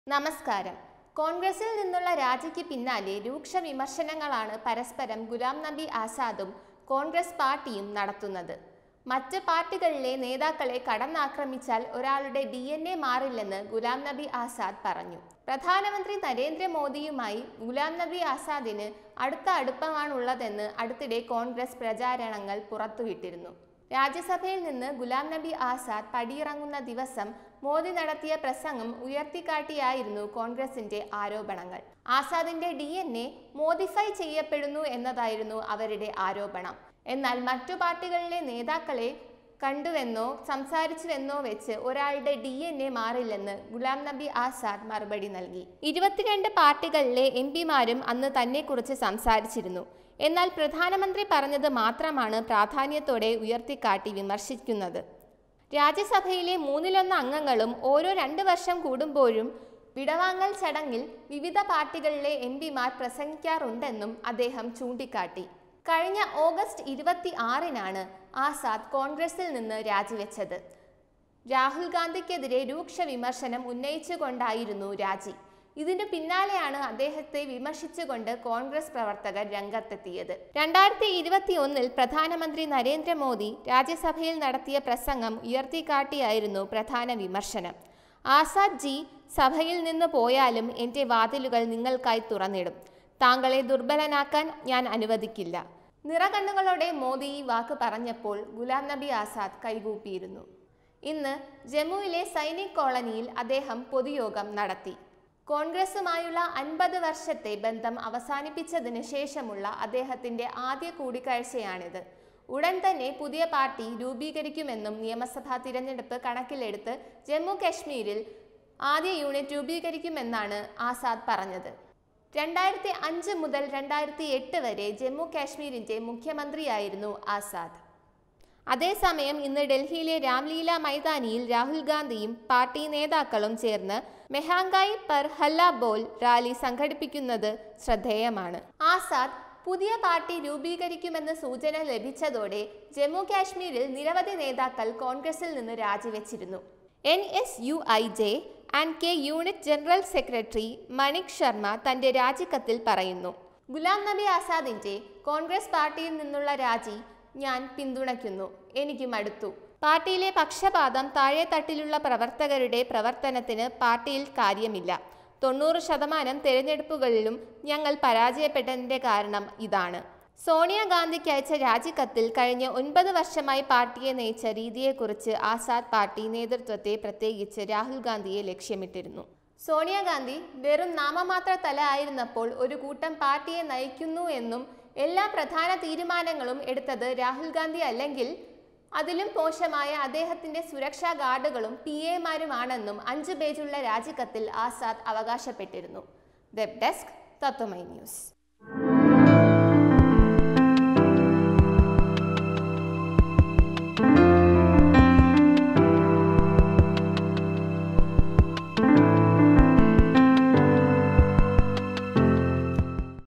നമസ്കാരം കോൺഗ്രസിൽ നിന്നുള്ള രാജിക്ക് പിന്നാലെ രൂക്ഷ വിമർശനങ്ങളാണ് പരസ്പരം ഗുലാം നബി ആസാദും കോൺഗ്രസ് പാർട്ടിയും നടത്തുന്നത് മറ്റ് പാർട്ടികളിലെ നേതാക്കളെ കടന്നാക്രമിച്ചാൽ ഒരാളുടെ ഡി എൻ എ മാറില്ലെന്ന് ഗുലാം നബി ആസാദ് പറഞ്ഞു പ്രധാനമന്ത്രി നരേന്ദ്രമോദിയുമായി ഗുലാം നബി ആസാദിന് അടുത്ത അടുപ്പമാണുള്ളതെന്ന് അടുത്തിടെ കോൺഗ്രസ് പ്രചാരണങ്ങൾ പുറത്തുവിട്ടിരുന്നു രാജ്യസഭയിൽ നിന്ന് ഗുലാം നബി ആസാദ് പടിയിറങ്ങുന്ന ദിവസം മോദി നടത്തിയ പ്രസംഗം ഉയർത്തിക്കാട്ടിയായിരുന്നു കോൺഗ്രസിന്റെ ആരോപണങ്ങൾ ആസാദിന്റെ ഡി എൻ എ മോഡിഫൈ ചെയ്യപ്പെടുന്നു എന്നതായിരുന്നു അവരുടെ ആരോപണം എന്നാൽ മറ്റു പാർട്ടികളിലെ നേതാക്കളെ കണ്ടുവെന്നോ സംസാരിച്ചുവെന്നോ വെച്ച് ഒരാളുടെ ഡി എൻ എ മാറില്ലെന്ന് ഗുലാം നബി ആസാദ് മറുപടി നൽകി ഇരുപത്തിരണ്ട് പാർട്ടികളിലെ എം പിമാരും അന്ന് തന്നെക്കുറിച്ച് സംസാരിച്ചിരുന്നു എന്നാൽ പ്രധാനമന്ത്രി പറഞ്ഞത് മാത്രമാണ് പ്രാധാന്യത്തോടെ ഉയർത്തിക്കാട്ടി വിമർശിക്കുന്നത് രാജ്യസഭയിലെ മൂന്നിലൊന്ന് അംഗങ്ങളും ഓരോ രണ്ട് വർഷം കൂടുമ്പോഴും വിടവാങ്ങൽ ചടങ്ങിൽ വിവിധ പാർട്ടികളിലെ എം പിമാർ പ്രസംഗിക്കാറുണ്ടെന്നും അദ്ദേഹം ചൂണ്ടിക്കാട്ടി കഴിഞ്ഞ ഓഗസ്റ്റ് ഇരുപത്തി ആറിനാണ് ആസാദ് കോൺഗ്രസിൽ നിന്ന് രാജിവെച്ചത് രാഹുൽ ഗാന്ധിക്കെതിരെ രൂക്ഷ വിമർശനം ഉന്നയിച്ചുകൊണ്ടായിരുന്നു രാജി ഇതിനു പിന്നാലെയാണ് അദ്ദേഹത്തെ വിമർശിച്ചുകൊണ്ട് കോൺഗ്രസ് പ്രവർത്തകർ രംഗത്തെത്തിയത് രണ്ടായിരത്തി ഇരുപത്തി ഒന്നിൽ പ്രധാനമന്ത്രി നരേന്ദ്രമോദി രാജ്യസഭയിൽ നടത്തിയ പ്രസംഗം ഉയർത്തിക്കാട്ടിയായിരുന്നു പ്രധാന വിമർശനം ആസാദ് ജി സഭയിൽ നിന്ന് പോയാലും എൻ്റെ വാതിലുകൾ നിങ്ങൾക്കായി തുറന്നിടും താങ്കളെ ദുർബലനാക്കാൻ ഞാൻ അനുവദിക്കില്ല നിറകണ്ണുകളോടെ മോദി ഈ വാക്ക് പറഞ്ഞപ്പോൾ ഗുലാം നബി ആസാദ് കൈകൂപ്പിയിരുന്നു ഇന്ന് ജമ്മുവിലെ സൈനിക് കോളനിയിൽ അദ്ദേഹം പൊതുയോഗം നടത്തി കോൺഗ്രസുമായുള്ള അൻപത് വർഷത്തെ ബന്ധം അവസാനിപ്പിച്ചതിന് ശേഷമുള്ള അദ്ദേഹത്തിന്റെ ആദ്യ കൂടിക്കാഴ്ചയാണിത് ഉടൻ തന്നെ പുതിയ പാർട്ടി രൂപീകരിക്കുമെന്നും നിയമസഭാ തിരഞ്ഞെടുപ്പ് കണക്കിലെടുത്ത് ജമ്മു കാശ്മീരിൽ ആദ്യ യൂണിറ്റ് രൂപീകരിക്കുമെന്നാണ് ആസാദ് പറഞ്ഞത് രണ്ടായിരത്തി അഞ്ച് മുതൽ രണ്ടായിരത്തി എട്ട് വരെ ജമ്മു കാശ്മീരിന്റെ മുഖ്യമന്ത്രിയായിരുന്നു ആസാദ് അതേസമയം ഇന്ന് ഡൽഹിയിലെ രാംലീല മൈതാനിയിൽ രാഹുൽ ഗാന്ധിയും പാർട്ടി നേതാക്കളും ചേർന്ന് മെഹാങ്കായി പർ ഹല്ല ബോൽ റാലി സംഘടിപ്പിക്കുന്നത് ശ്രദ്ധേയമാണ് ആസാദ് പുതിയ പാർട്ടി രൂപീകരിക്കുമെന്ന് സൂചന ലഭിച്ചതോടെ ജമ്മു കാശ്മീരിൽ നിരവധി നേതാക്കൾ കോൺഗ്രസിൽ നിന്ന് രാജിവെച്ചിരുന്നു N S U I J and K unit general secretary Manik Sharma തന്റെ രാജിക്കത്തിൽ പറയുന്നു ഗുലാം നബി ആസാദിന്റെ കോൺഗ്രസ് പാർട്ടിയിൽ നിന്നുള്ള രാജി ഞാൻ പിന്തുണയ്ക്കുന്നു എനിക്ക് മടുത്തു പാർട്ടിയിലെ പക്ഷപാതം താഴെത്തട്ടിലുള്ള പ്രവർത്തകരുടെ പ്രവർത്തനത്തിന് പാർട്ടിയിൽ കാര്യമില്ല തൊണ്ണൂറ് ശതമാനം തിരഞ്ഞെടുപ്പുകളിലും ഞങ്ങൾ പരാജയപ്പെട്ടതിന്റെ കാരണം ഇതാണ് സോണിയാഗാന്ധിക്ക് അയച്ച രാജിക്കത്തിൽ കഴിഞ്ഞ ഒൻപത് വർഷമായി പാർട്ടിയെ നയിച്ച രീതിയെക്കുറിച്ച് ആസാദ് പാർട്ടി നേതൃത്വത്തെ പ്രത്യേകിച്ച് രാഹുൽ ഗാന്ധിയെ ലക്ഷ്യമിട്ടിരുന്നു സോണിയാഗാന്ധി വെറും നാമമാത്ര തല ആയിരുന്നപ്പോൾ ഒരു കൂട്ടം പാർട്ടിയെ നയിക്കുന്നു എന്നും എല്ലാ പ്രധാന തീരുമാനങ്ങളും എടുത്തത് രാഹുൽ ഗാന്ധി അല്ലെങ്കിൽ അതിലും മോശമായ അദ്ദേഹത്തിന്റെ സുരക്ഷാ ഗാർഡുകളും പി എമാരുമാണെന്നും അഞ്ച് പേജുള്ള രാജിക്കത്തിൽ ആസാദ് അവകാശപ്പെട്ടിരുന്നു വെബ് ഡെസ്ക് തത്വമൈ ന്യൂസ്